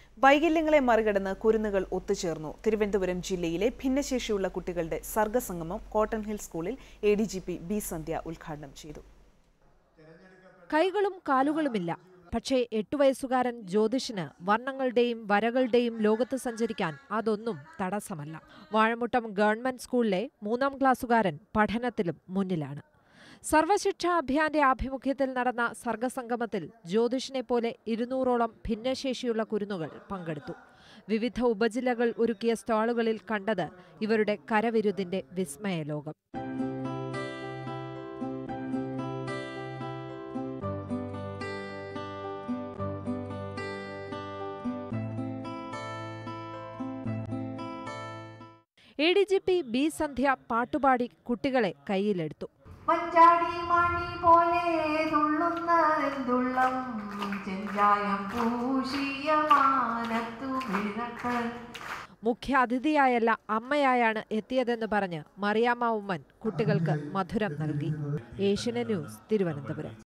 വൈകല്യങ്ങളെ മറികടന്ന് കുരുന്നുകൾ ഒത്തുചേർന്നു തിരുവനന്തപുരം ജില്ലയിലെ ഭിന്നശേഷിയുള്ള കുട്ടികളുടെ സർഗസംഗമം കോട്ടൺ ഹിൽ സ്കൂളിൽ A D G P B Sandhya ഉദ്ഘാടനം ചെയ്തു കൈകളും കാലുകളുമില്ല പക്ഷേ എട്ടു വയസ്സുകാരൻ ജ്യോതിഷിന് വർണ്ണങ്ങളുടെയും വരകളുടെയും ലോകത്ത് സഞ്ചരിക്കാൻ അതൊന്നും തടസ്സമല്ല വാഴമുട്ടം ഗവൺമെന്റ് സ്കൂളിലെ മൂന്നാം ക്ലാസ്സുകാരൻ പഠനത്തിലും മുന്നിലാണ് സർവശിക്ഷാ അഭിയാന്റെ ആഭിമുഖ്യത്തിൽ നടന്ന സർഗസംഗമത്തിൽ ജ്യോതിഷിനെ പോലെ ഇരുന്നൂറോളം ഭിന്നശേഷിയുള്ള കുരുന്നുകൾ പങ്കെടുത്തു വിവിധ ഉപജില്ലകൾ ഒരുക്കിയ സ്റ്റാളുകളിൽ കണ്ടത് ഇവരുടെ കരവിരുതിന്റെ വിസ്മയ ലോകം A D G P B Sandhya പാട്ടുപാടി കുട്ടികളെ കയ്യിലെടുത്തു മഞ്ചാടി മണി പോലെ തുള്ളുന്നതെന്തുള്ളം ചെഞ്ചായം പൂശിയ മാനത്തു വീണട്ട് മുഖ്യ അതിഥിയായല്ല അമ്മയായാണ് എത്തിയതെന്ന് പറഞ്ഞ് മറിയാമ്മ ഉമ്മൻ കുട്ടികൾക്ക് മധുരം നൽകി ഏഷ്യൻ ന്യൂസ് തിരുവനന്തപുരം